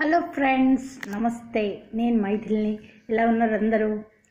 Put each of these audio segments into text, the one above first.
Hello friends నమస్తే నేను మైథిలిని ఎలా ఉన్నారు అందరూ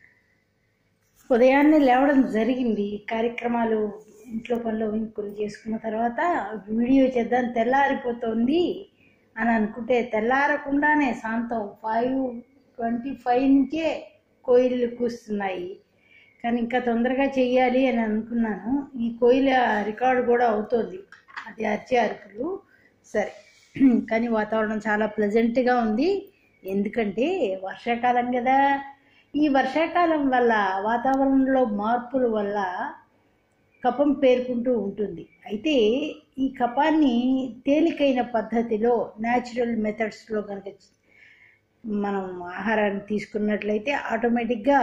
ఉదయాన్నే లేవడం జరిగింది కార్యక్రమాలు ఇంట్లో పనులు అవి కొన్ని చేసుకున్న తర్వాత వీడియో చేద్దాం తెల్లారిపోతుంది అని అనుకుంటే తెల్లారకుండానే సాయంత్రం ఫైవ్ ట్వంటీ ఫైవ్ నుంచే కోయిలు కూస్తున్నాయి కానీ ఇంకా తొందరగా చెయ్యాలి అని అనుకున్నాను ఈ కోయిల రికార్డు కూడా అవుతోంది అది అరిచే అరుపులు సరే కానీ వాతావరణం చాలా ప్లెజెంట్గా ఉంది ఎందుకంటే వర్షాకాలం కదా ఈ వర్షాకాలం వల్ల వాతావరణంలో మార్పుల వల్ల కఫం పేరుకుంటూ ఉంటుంది అయితే ఈ కఫాన్ని తేలికైన పద్ధతిలో న్యాచురల్ మెథడ్స్లో కనుక మనం ఆహారాన్ని తీసుకున్నట్లయితే ఆటోమేటిక్గా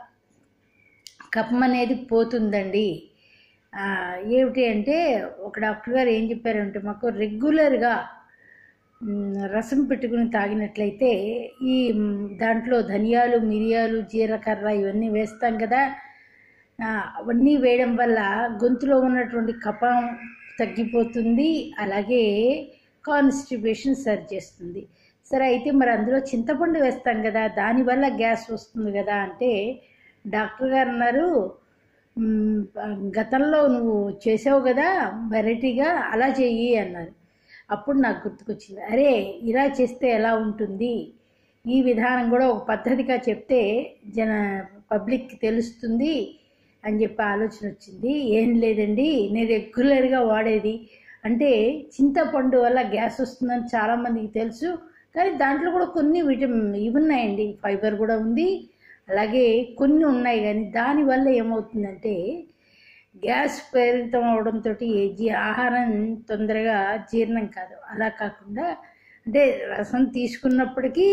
కఫం అనేది పోతుందండి ఆ, ఏమిటి అంటే ఒక డాక్టర్ గారు ఏం చెప్పారంటే మాకు రెగ్యులర్గా మ్, రసం పెట్టుకుని తాగినట్లయితే ఈ మ్, దాంట్లో ధనియాలు మిరియాలు జీలకర్ర ఇవన్నీ వేస్తాం కదా ఆ, అవన్నీ వేయడం వల్ల గొంతులో ఉన్నటువంటి కఫం తగ్గిపోతుంది అలాగే కాన్స్టిపేషన్ సరి చేస్తుంది సరే అయితే మరి అందులో చింతపండు వేస్తాం కదా దానివల్ల గ్యాస్ వస్తుంది కదా అంటే డాక్టర్ గారు అన్నారు "మ్, గతంలో నువ్వు చేసావు కదా వెరైటీగా అలా చెయ్యి అన్నారు అప్పుడు నాకు గుర్తుకొచ్చింది అరే ఇలా చేస్తే ఎలా ఉంటుంది ఈ విధానం కూడా ఒక పద్ధతిగా చెప్తే జన పబ్లిక్కి తెలుస్తుంది అని చెప్పి ఆలోచన వచ్చింది ఏం లేదండి నేను రెగ్యులర్గా వాడేది అంటే చింతపండు వల్ల గ్యాస్ వస్తుందని చాలామందికి తెలుసు కానీ దాంట్లో కూడా కొన్ని విటమిన్ ఇవి ఉన్నాయండి ఫైబర్ కూడా ఉంది అలాగే కొన్ని ఉన్నాయి కానీ దానివల్ల ఏమవుతుందంటే గ్యాస్ ప్రేరితం అవడంతో జీ ఆహారం తొందరగా జీర్ణం కాదు అలా కాకుండా అంటే రసం తీసుకున్నప్పటికీ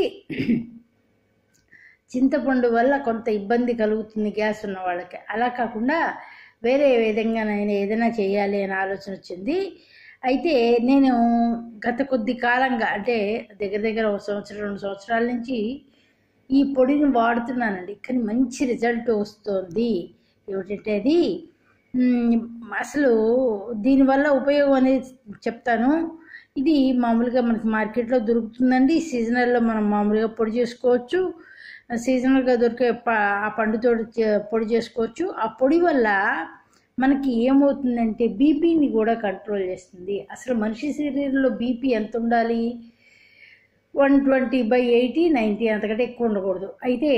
చింతపండు వల్ల కొంత ఇబ్బంది కలుగుతుంది గ్యాస్ ఉన్న వాళ్ళకి అలా కాకుండా వేరే విధంగా నేను ఏదైనా చేయాలి అనే ఆలోచన వచ్చింది అయితే నేను గత కొద్ది కాలంగా అంటే దగ్గర దగ్గర ఒక సంవత్సరం రెండు సంవత్సరాల నుంచి ఈ పొడిని వాడుతున్నానండి కానీ మంచి రిజల్ట్ వస్తుంది ఏమిటంటే అది మ్, అసలు దీనివల్ల ఉపయోగం అనేది చెప్తాను ఇది మామూలుగా మనకి మార్కెట్లో దొరుకుతుందండి సీజనల్లో మనం మామూలుగా పొడి చేసుకోవచ్చు సీజనల్గా దొరికే ప ఆ పండుతో చే- పొడి చేసుకోవచ్చు ఆ పొడి వల్ల మనకి ఏమవుతుందంటే బీపీని కూడా కంట్రోల్ చేస్తుంది అసలు మనిషి శరీరంలో బీపీ ఎంత ఉండాలి one twenty by eighty ninety అంతకంటే ఎక్కువ ఉండకూడదు అయితే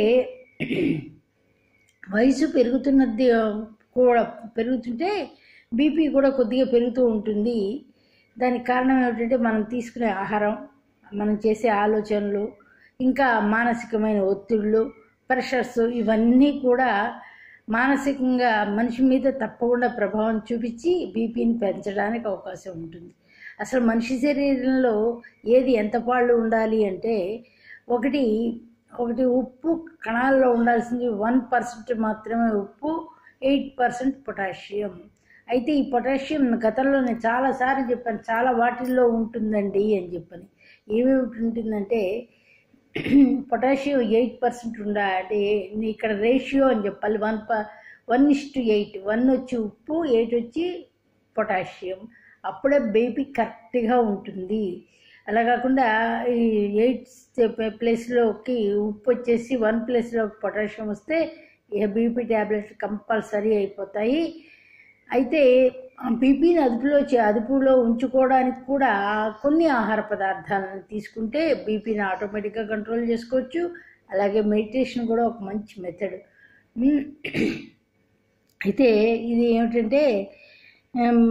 వయసు పెరుగుతున్నది కూడా పెరుగుతుంటే బీపీ కూడా కొద్దిగా పెరుగుతూ ఉంటుంది దానికి కారణం ఏమిటంటే మనం తీసుకునే ఆహారం మనం చేసే ఆలోచనలు ఇంకా మానసికమైన ఒత్తిళ్ళు ప్రెషర్స్ ఇవన్నీ కూడా మానసికంగా మనిషి మీద తప్పకుండా ప్రభావం చూపించి బీపీని పెంచడానికి అవకాశం ఉంటుంది అసలు మనిషి శరీరంలో ఏది ఎంత పాళ్ళు ఉండాలి అంటే ఒకటి ఒకటి ఉప్పు కణాల్లో ఉండాల్సింది వన్ పర్సెంట్ మాత్రమే ఉప్పు ఎయిట్ పర్సెంట్ పొటాషియం అయితే ఈ పొటాషియం గతంలో నేను చాలాసార్లు చెప్పాను చాలా వాటిల్లో ఉంటుందండి అని చెప్పని ఏమేమి ఉంటుందంటే పొటాషియం ఎయిట్ పర్సెంట్ ఉండా అంటే ఇక్కడ రేషియో అని చెప్పాలి వన్ ప one is to eight one వచ్చి ఉప్పు ఎయిట్ వచ్చి పొటాషియం అప్పుడే బేబీ కరెక్ట్గా ఉంటుంది అలా కాకుండా ఈ ఎయిట్ ప్లేస్లోకి ఉప్పు వచ్చేసి వన్ ప్లేస్లో పొటాషియం వస్తే ఇక బీపీ ట్యాబ్లెట్లు కంపల్సరీ అయిపోతాయి అయితే బీపీని అదుపులో చే- అదుపులో ఉంచుకోవడానికి కూడా కొన్ని ఆహార పదార్థాలను తీసుకుంటే బీపీని ఆటోమేటిక్గా కంట్రోల్ చేసుకోవచ్చు అలాగే మెడిటేషన్ కూడా ఒక మంచి మెథడ్ అయితే ఇది ఏమిటంటే ఉమ్,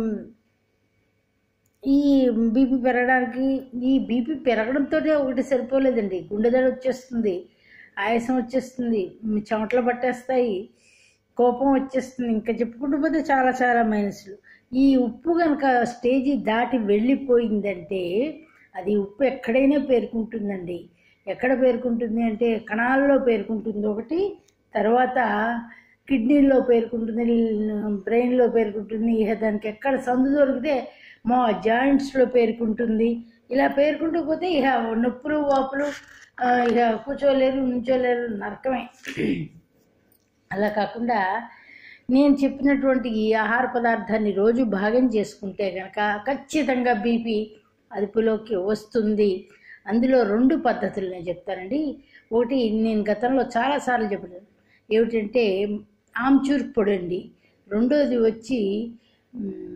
ఈ బీపీ పెరగడానికి ఈ బీపీ పెరగడంతో ఒకటి సరిపోలేదండి గుండెదడ వచ్చేస్తుంది ఆయాసం వచ్చేస్తుంది మ్, చెమటలు పట్టేస్తాయి కోపం వచ్చేస్తుంది ఇంకా చెప్పుకుంటూ పోతే చాలా చాలా మైనస్లు ఈ ఉప్పు కనుక స్టేజీ దాటి వెళ్ళిపోయిందంటే అది ఉప్పు ఎక్కడైనా పేరుకుంటుందండి ఎక్కడ పేరుకుంటుంది అంటే కణాల్లో పేరుకుంటుంది ఒకటి తర్వాత కిడ్నీలో పేరుకుంటుంది బ్రెయిన్లో పేరుకుంటుంది ఇక దానికి ఎక్కడ సందు దొరికితే మా జాయింట్స్లో పేరుకుంటుంది ఇలా పేరుకుంటూ పోతే ఇక నొప్పులు వాపులు ఆ, ఇక కూర్చోలేరు నుంచోలేరు నరకమే అలా కాకుండా నేను చెప్పినటువంటి ఈ ఆహార పదార్థాన్ని రోజు భాగం చేసుకుంటే కనుక ఖచ్చితంగా బీపీ అదుపులోకి వస్తుంది అందులో రెండు పద్ధతులు నేను చెప్తానండి ఒకటి నేను గతంలో చాలాసార్లు చెప్పాను ఏమిటంటే ఆమ్చూర్ పొడి అండి రెండోది వచ్చి మ్,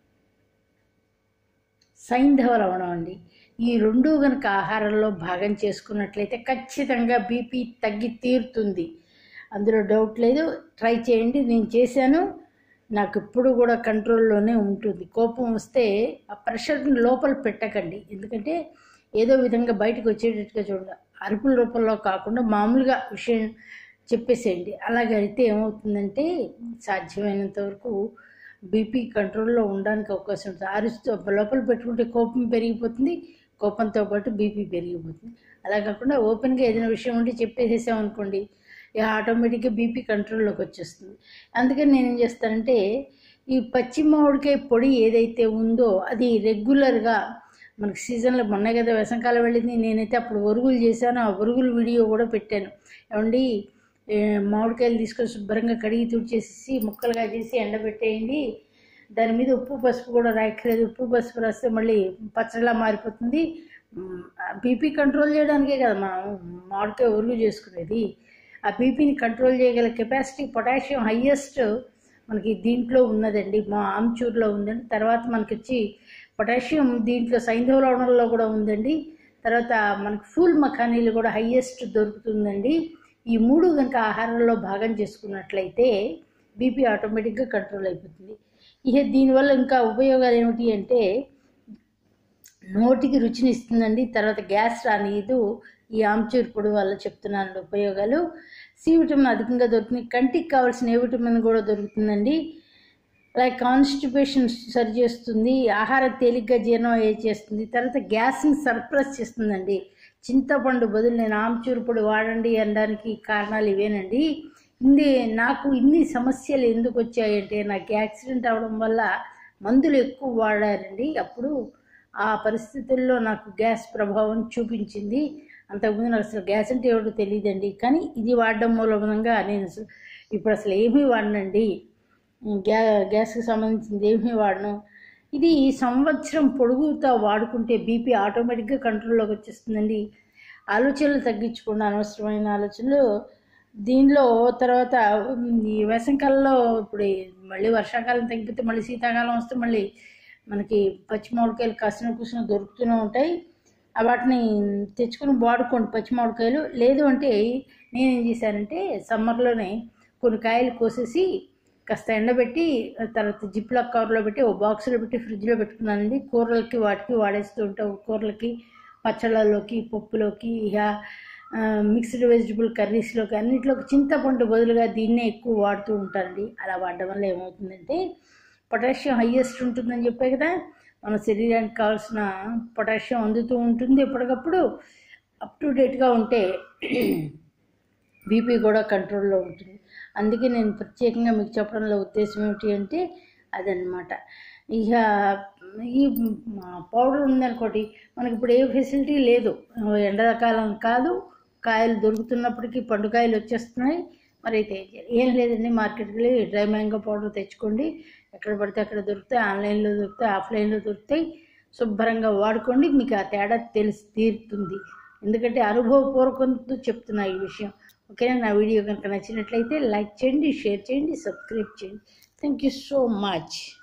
సైంధవ లవణం అండి ఈ రెండు కనుక ఆహారంలో భాగం చేసుకున్నట్లయితే ఖచ్చితంగా బీపీ తగ్గి తీరుతుంది అందులో డౌట్ లేదు ట్రై చేయండి నేను చేశాను నాకు ఇప్పుడు కూడా కంట్రోల్లోనే ఉంటుంది కోపం వస్తే ఆ ప్రెషర్ని లోపల పెట్టకండి ఎందుకంటే ఏదో విధంగా బయటకు వచ్చేటట్టుగా చూడండి అరుపుల రూపంలో కాకుండా మామూలుగా విషయం చెప్పేసేయండి అలాగైతే ఏమవుతుందంటే సాధ్యమైనంత వరకు బీపీ కంట్రోల్లో ఉండడానికి అవకాశం ఉంటుంది అరుస్తూ లోపల పెట్టుకుంటే కోపం పెరిగిపోతుంది కోపంతో పాటు బీపీ పెరిగిపోతుంది అలా కాకుండా ఓపెన్గా ఏదైనా విషయం ఉంటే చెప్పేసేసాం అనుకోండి ఇక ఆటోమేటిక్గా బీపీ కంట్రోల్లోకి వచ్చేస్తుంది అందుకని నేను ఏం చేస్తానంటే ఈ పచ్చి మామిడికాయ పొడి ఏదైతే ఉందో అది రెగ్యులర్గా మనకి సీజన్లో మొన్న కదా వేసంకాలం వెళ్ళింది నేనైతే అప్పుడు ఒరుగులు చేశాను ఆ ఒరుగులు వీడియో కూడా పెట్టాను ఏమండి ఏ, మామిడికాయలు తీసుకొని శుభ్రంగా కడిగి తుడిచేసి ముక్కలుగా చేసి ఎండబెట్టేయండి దాని మీద ఉప్పు పసుపు కూడా రాయక్కర్లేదు ఉప్పు పసుపు రాస్తే మళ్ళీ పచ్చడిలా మారిపోతుంది బీపీ కంట్రోల్ చేయడానికే కదా మనం మామిడికాయ ఒరుగు చేసుకునేది ఆ బీపీని కంట్రోల్ చేయగల కెపాసిటీ పొటాషియం హయ్యెస్ట్ మనకి దీంట్లో ఉన్నదండి మా ఆమ్చూర్లో ఉందండి తర్వాత మనకి వచ్చి పొటాషియం దీంట్లో సైంధవ లవణంలో కూడా ఉందండి తర్వాత మనకి ఫూల్ మఖానీలు కూడా హయ్యెస్ట్ దొరుకుతుందండి ఈ మూడు కనుక ఆహారంలో భాగం చేసుకున్నట్లయితే బీపీ ఆటోమేటిక్గా కంట్రోల్ అయిపోతుంది ఇక దీనివల్ల ఇంకా ఉపయోగాలు ఏమిటి అంటే నోటికి రుచిని ఇస్తుందండి తర్వాత గ్యాస్ రానియదు ఈ ఆమ్చూర్ పొడి వల్ల చెప్తున్నాను ఉపయోగాలు సి విటమిన్ అధికంగా దొరుకుతుంది కంటికి కావాల్సిన ఏ విటమిన్ కూడా దొరుకుతుందండి లైక్ కాన్స్టిపేషన్ సరి చేస్తుంది ఆహారం తేలిగ్గా జీర్ణం అయ్యే చేస్తుంది తర్వాత గ్యాస్ని సర్ప్రెస్ చేస్తుందండి చింతపండు బదులు నేను ఆమ్చూరు పొడి వాడండి అనడానికి కారణాలు ఇవేనండి ఇన్ని నాకు ఇన్ని సమస్యలు ఎందుకు వచ్చాయంటే నాకు యాక్సిడెంట్ అవడం వల్ల మందులు ఎక్కువ వాడారండి అప్పుడు ఆ పరిస్థితుల్లో నాకు గ్యాస్ ప్రభావం చూపించింది అంతకుముందు నాకు అసలు గ్యాస్ అంటే ఏమిటో తెలియదండి కానీ ఇది వాడడం మూలంగా నేను అసలు ఇప్పుడు అసలు ఏమీ వాడనండి గ్యా గ్యాస్కి సంబంధించింది ఏమీ వాడను ఇది సంవత్సరం పొడుగుతా వాడుకుంటే బీపీ ఆటోమేటిక్గా కంట్రోల్లోకి వచ్చేస్తుందండి ఆలోచనలు తగ్గించుకున్న అనవసరమైన ఆలోచనలు దీనిలో తర్వాత ఈ వేసవికాలంలో ఇప్పుడు ఈ మళ్ళీ వర్షాకాలం తగ్గిపోతే మళ్ళీ శీతాకాలం వస్తే మళ్ళీ మనకి పచ్చి మామిడికాయలు కాసిన కూసిన దొరుకుతూనే ఉంటాయి ఆ వాటిని తెచ్చుకొని వాడుకోండి పచ్చి మామిడికాయలు లేదు అంటే నేనేం చేశానంటే సమ్మర్లోనే కొన్ని కాయలు కోసేసి కాస్త ఎండబెట్టి తర్వాత జిప్లో కవర్లో పెట్టి ఓ బాక్స్లో పెట్టి ఫ్రిడ్జ్లో పెట్టుకున్నానండి కూరలకి వాటికి వాడేస్తూ ఉంటాం కూరలకి పచ్చళ్ళలోకి పప్పులోకి ఇక మిక్స్డ్ వెజిటబుల్ కర్రీస్లోకి అన్నింటిలోకి చింతపండు బదులుగా దీన్నే ఎక్కువ వాడుతూ ఉంటానండి అలా వాడడం వల్ల ఏమవుతుందంటే పొటాషియం హయ్యెస్ట్ ఉంటుందని చెప్పే కదా మన శరీరానికి కావాల్సిన పొటాషియం అందుతూ ఉంటుంది ఎప్పటికప్పుడు అప్ టు డేట్గా ఉంటే బీపీ కూడా కంట్రోల్లో ఉంటుంది అందుకే నేను ప్రత్యేకంగా మీకు చెప్పడంలో ఉద్దేశం ఏమిటి అంటే అదనమాట ఇక ఈ పౌడర్ ఉందనుకోండి మనకి ఇప్పుడు ఏ ఫెసిలిటీ లేదు ఎండాకాలం కాదు కాయలు దొరుకుతున్నప్పటికీ పండుకాయలు వచ్చేస్తున్నాయి మరి అయితే ఏం చేయాలి? ఏం లేదండి మార్కెట్కి వెళ్ళి డ్రై మ్యాంగో పౌడర్ తెచ్చుకోండి ఎక్కడ పడితే అక్కడ దొరుకుతాయి ఆన్లైన్లో దొరుకుతాయి ఆఫ్లైన్లో దొరుకుతాయి శుభ్రంగా వాడుకోండి మీకు ఆ తేడా తెలిసి తీరుతుంది ఎందుకంటే అనుభవపూర్వకంతో చెప్తున్నా ఈ విషయం ఓకేనా నా వీడియో కనుక నచ్చినట్లయితే లైక్ చేయండి షేర్ చేయండి సబ్స్క్రైబ్ చేయండి థ్యాంక్ యూ సో మచ్